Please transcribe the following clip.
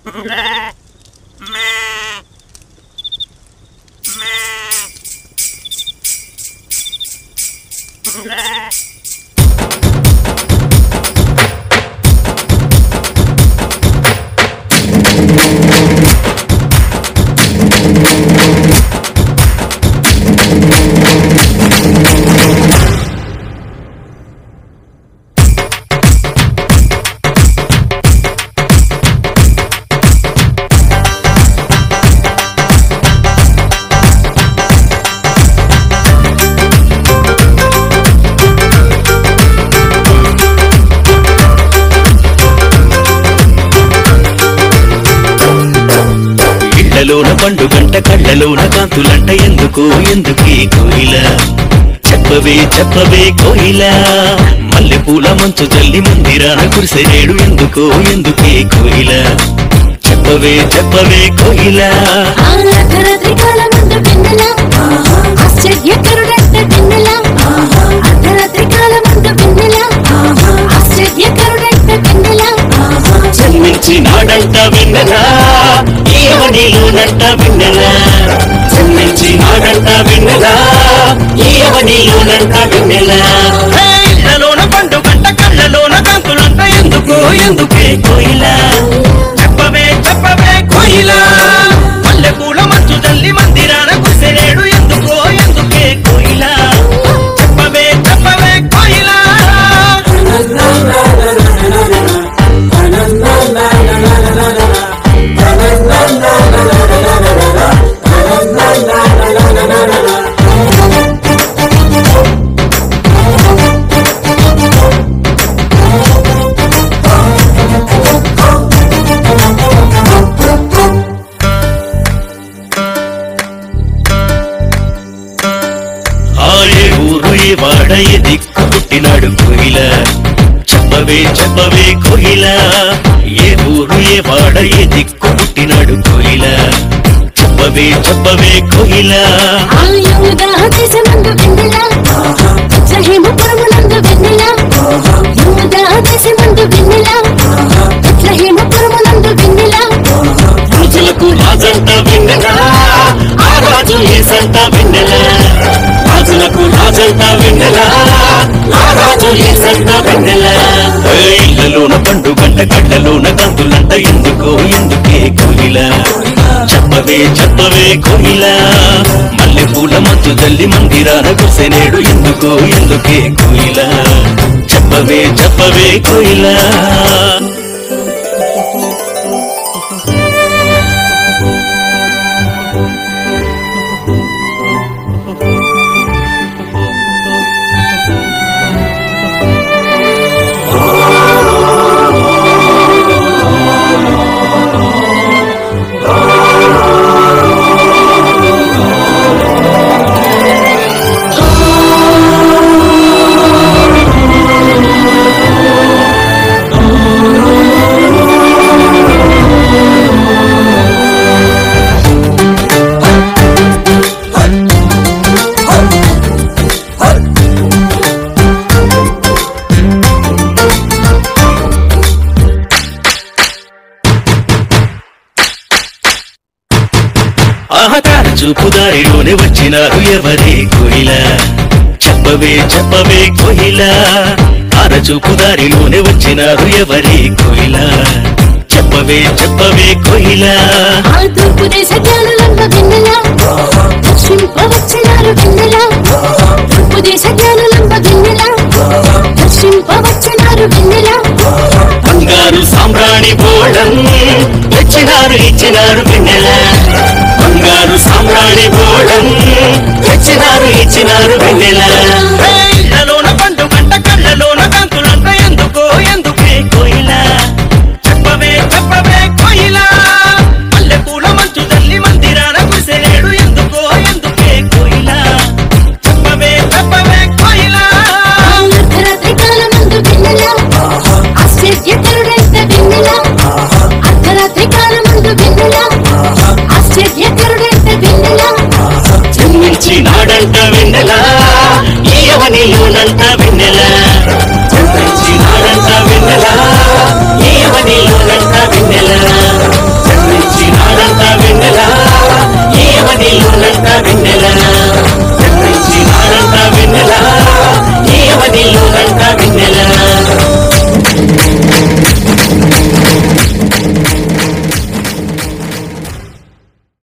ఇళ్లలోన పండుగంట కళ్ళలోన కాంతులంట ఎందుకు ఎందుకీ కోయిల చెప్పవే చెప్పవే కోయిల మల్లె పూల మంచు జల్లి మందిరాన కురిసేడు ఎందుకో ఎందుకే కోయిల చెప్పవే చెప్పవే కోయిల అర్ధరాత్రి కాలమందు వెన్నెల ఆశ్చర్యకరుడంట వెన్నెల అర్ధరాత్రి కాలమందు వెన్నెల ఆశ్చర్యకరుడంట వెన్నెల జన్మించి నాడంట వెన్నెలా ఏమనిలోనంట వెన్నెలా జన్మించి నాడంట వెన్నెలా ఏమనిలోనంట వెన్నెలా ఇళ్లలోన పండుగంట కళ్ళలోన కాంతులంట ఎందుకో ఎందుకే కోయిలా చెప్పవే చెప్పవే కోయిలా మల్లె పూల మంచు తల్లి మందిరాన కుసెలేడు ఎందుకో ఎందుకే కోయిలా చెప్పవే చెప్పవే కోయిలా ఆ ఏ ఊరు ఏ వాడ ఏ దిక్కు పుట్టినాడు కోయిల చెప్పవే చెప్పవే కోయిల ఏ ఊరు ఏ వాడ ఏ దిక్కు పుట్టినాడు కోయిల చెప్పవే చెప్పవే కోయిల ఆ యువదా దేశమందు వెన్నెల బెత్లహేమపురమునందు వెన్నెల యువదా దేశమందు వెన్నెల బెత్లహేమపురమునందు వెన్నెల రాజులకు రాజంట వెన్నెల ఆ రాజు ఏసంట వెన్నెల రాజులకు రాజంట వెన్నెల ఆ రాజు ఏసంట వెన్నెల ఇళ్లలోన పండుగంట కళ్ళలోన కందులంట ఎందుకో ఎందుకే కోయిల చెప్పవే చెప్పవే కోయిల మల్లె పూల మంచు జల్లి మందిరాన కుసెనేడు ఎందుకో ఎందుకే కోయిల చెప్పవే చెప్పవే కోయిల ఆహకార చూపుదారిలోనే వచ్చినారు ఎవరే కోయిల చెప్పవే చెప్పవే కోయిల ఆర చూపుదారిలోనే వచ్చినారు ఎవరే కోయిల చెప్పవే చెప్పవే కోయిల ఆ తూర్పు దేశ జ్ఞానులంబ వెన్నెల దర్శింప వచ్చినారు వెన్నెల తూర్పు దేశ జ్ఞానులంబ వెన్నెల దర్శింప వచ్చినారు వెన్నెల బంగారు సామ్రాణి బోళం తెచ్చినారు ఇచ్చినారు వెన్నెల బంగారు సామ్రాణి బోళం తెచ్చినారు ఇచ్చినారు వెన్నెల ఇళ్లలోన పండుగంట కళ్ళలోన కాంతులంట ఎందుకో ఎందుకే కోయిల చెప్పవే చెప్పవే కోయిల మల్లె పూల మంచు తల్లి మందిరాన కుసెలేడు ఎందుకో ఎందుకే కోయిల చెప్పవే చెప్పవే కోయిల అర్ధరాత్రి కాలమందు వెన్నెల ఆశ్చర్యకరుడంట వెన్నెల అర్ధరాత్రి కాలమందు వెన్నెల ఆశ్చర్యకరుడంట వెన్నెల జన్మించి నాడంట వెన్నెల ఈయవనిలోనంట వెన్నెల జన్మించి నాడంట వెన్నెల ఈయవనిలో